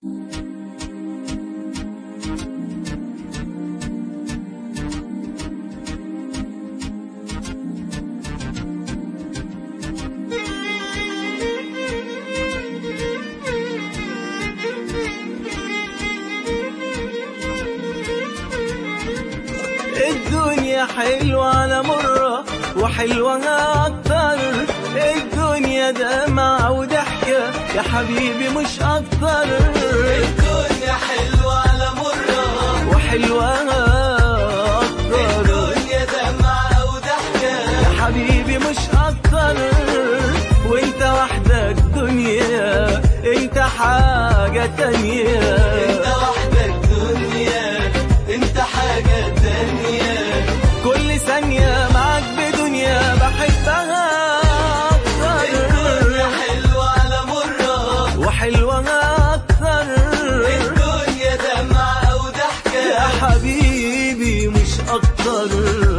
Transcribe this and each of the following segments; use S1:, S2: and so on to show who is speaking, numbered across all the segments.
S1: الدنيا حلوة على مرة وحلوة أكتر الدنيا دمعة وضحكة يا حبيبي مش أكتر
S2: الدنيا حلوة على مرة
S1: وحلوة أكتر
S2: الدنيا دمعة وضحكة
S1: يا حبيبي مش أكتر وانت وحدك دنيا انت حاجة تانية
S2: انت وحدك دنيا انت حاجة تانية
S1: كل ثانية معاك بدنيا بحبها
S2: الدنيا
S1: أكتر
S2: حلوة على مرة
S1: وحلوة أكتر
S2: الدنيا دمعة
S1: يا
S2: وضحكة
S1: حبيبي مش أكتر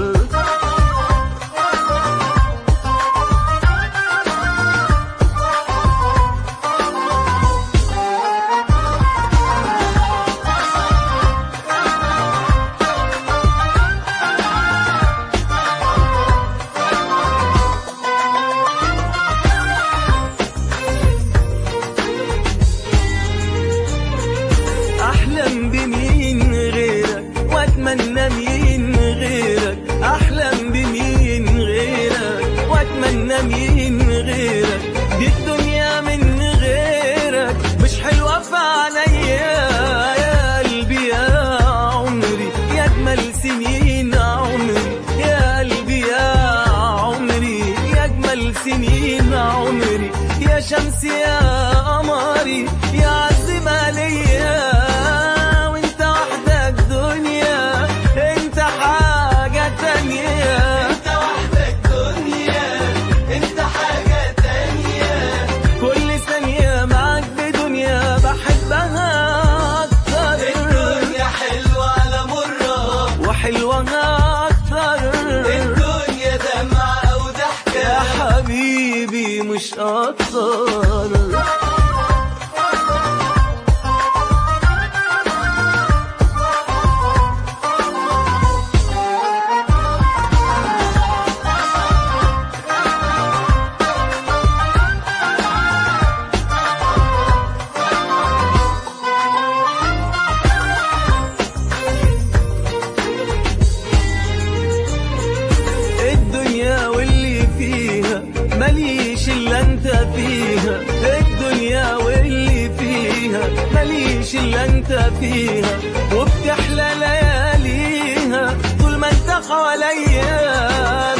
S1: أحلم بمين غيرك وأتمنى مين غيرك أحلم بمين غيرك وأتمنى مين غيرك دي الدنيا من غيرك مش حلوة في عينيا يا قلبي يا عمري يا أجمل سنين عمري يا قلبي يا عمري يا أجمل سنين عمري يا شمسي يا قمري يا عزم ليا وانت وحدك دنيا انت حاجة تانية
S2: انت وحدك دنيا انت حاجة تانية
S1: كل ثانية معاك بدنيا بحبها أكتر
S2: الدنيا حلوة على مرة
S1: وحلوة أكتر
S2: الدنيا دمعة
S1: يا
S2: وضحكة
S1: حبيبي مش أكتر الدنيا واللي فيها ماليش الا انت فيها الدنيا واللي فيها ماليش الا انت فيها وبتحلى لياليها طول ما انت حواليا